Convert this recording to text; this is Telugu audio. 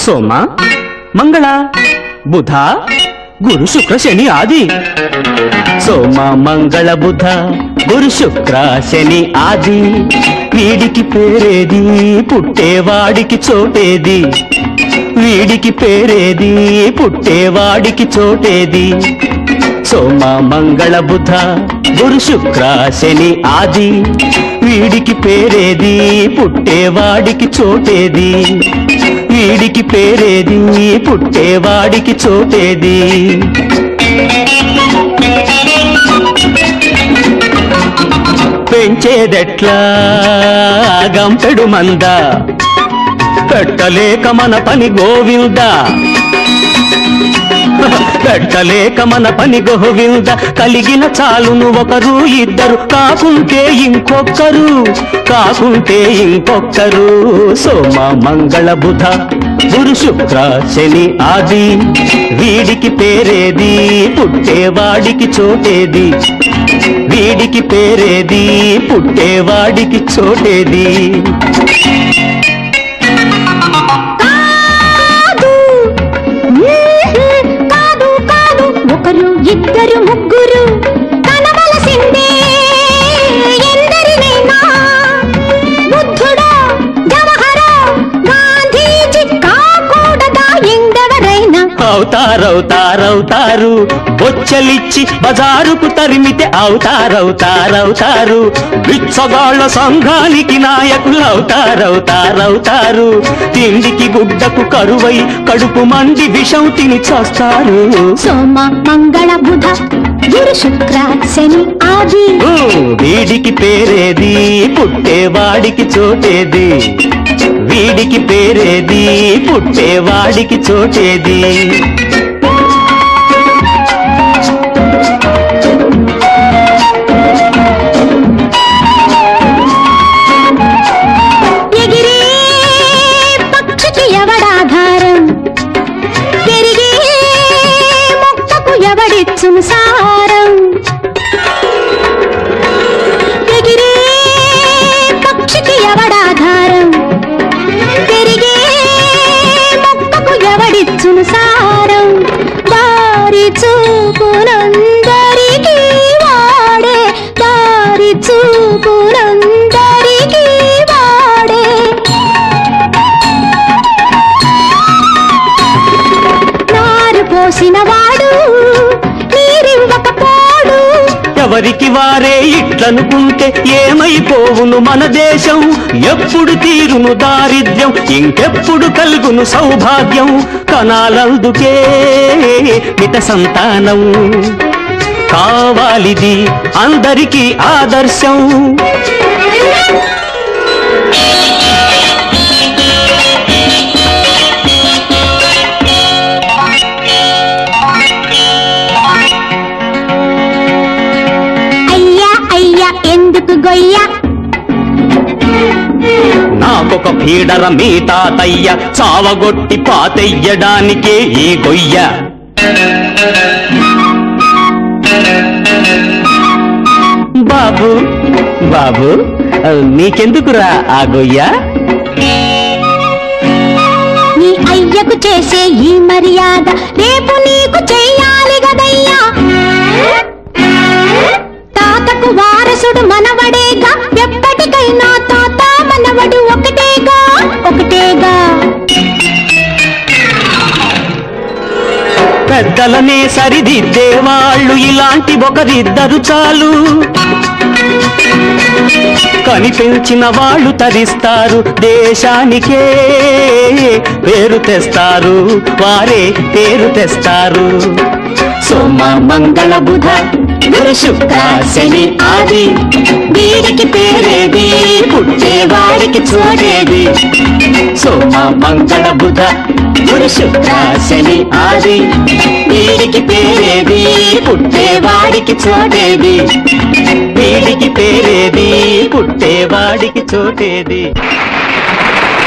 సోమ మంగళ బుధ గురు శుక్ర శని ఆది సోమ మంగళ బుధ గురు శుక్ర శని ఆది వీడికి పేరేది పుట్టేవాడికి చోటేది వీడికి పేరేది పుట్టేవాడికి చోటేది సోమ మంగళ బుధ గురు శుక్ర శని ఆది వీడికి పేరేది పుట్టేవాడికి చోటేది వీడికి పేరేది పుట్టేవాడికి చోటేది పెంచేదెట్లా గంపెడు మంద పెట్టలేక మన పని గోవిందా పెట్టలేక మన పని గోవింద కలిగిన చాలును ఒకరు ఇద్దరు కాకుంటే ఇంకొక్కరు కాకుంటే ఇంకొక్కరు సోమ మంగళ బుధ గురు శుక్ర శని ఆది వీడికి పేరేది పుట్టేవాడికి చోటేది వీడికి పేరేది పుట్టేవాడికి చోటేది కాదు మ్మ్, కాదు కాదు ఒకరు ఇద్దరు ముగ్గురు కనవలసిందే ఎందరినైనా బుద్ధుడా జవహరా గాంధీజీ కాకూడదా ఎందెవరైనా అవుతారవుతారవుతారు బొచ్చలిచ్చి బజారుకు తరిమితే అవుతారవుతారవుతారు బిచ్చగాళ్ళ సంఘానికి నాయకులు అవుతారవుతారవుతారు తిండికి గుడ్డకు కరువై కడుపు మండి విషం తిని చస్తారు సోమ మంగళ బుధ గురు శుక్ర శని ఆది ఊ, వీడికి పేరేది పుట్టేవాడికి చోటేది వీడికి పేరేది పుట్టేవాడికి చోటేది ఎగిరే పక్షికి ఎవడాధారం పెరిగే మొక్కకు ఎవడిచ్చును సారం ఎగిరే పక్షికి ఎవడాధారం పెరిగే మొక్కకు ఎవడిచ్చును సారం దారి చూపునందరికీ వాడే దారి చూపునందరికీ వాడే నారు పోసిన వాడు నీరివ్వకపోడు ఎవరికి వారే ఇట్లనుకుంటే ఏమైపోవును మన దేశం ఎప్పుడు తీరును దారిద్ర్యం ఇంకెప్పుడు కలుగును సౌభాగ్యం కనాలందుకే మిత సంతానం కావాలిది అందరికీ ఆదర్శం అయ్యా అయ్యా ఎందుకు గొయ్య నాకొక పీడర మీ తాతయ్య చావగొట్టి పాతెయ్యడానికే ఈ గొయ్య బాబు బాబు నీకెందుకురా ఆ గొయ్య నీ అయ్యకు చేసే ఈ మర్యాద రేపు నీకు చెయ్యాలి గదయ్యా తాతకు వారసుడు మనవడేగా ఎప్పటికైనా తాత మనవడు ఒకటేగా ఒకటేగా పెద్దలనే సరిదిద్దే వాళ్ళు ఇలాంటి ఒకరిద్దరు చాలు కనిపించిన వాళ్ళు తరిస్తారు దేశానికే పేరు తెస్తారు వారే పేరు తెస్తారు సోమ మంగళ బుధ గురు శుక్ర శని ఆది వీరికి పేరేది పుట్టేవాడికి చూడేది సోమ మంగళ బుధ గురు శుక్ర శని ఆది వీరికి పేరేది పుట్టేవాడికి చోటేది వీడికి పేరేది పుట్టేవాడికి చోటేది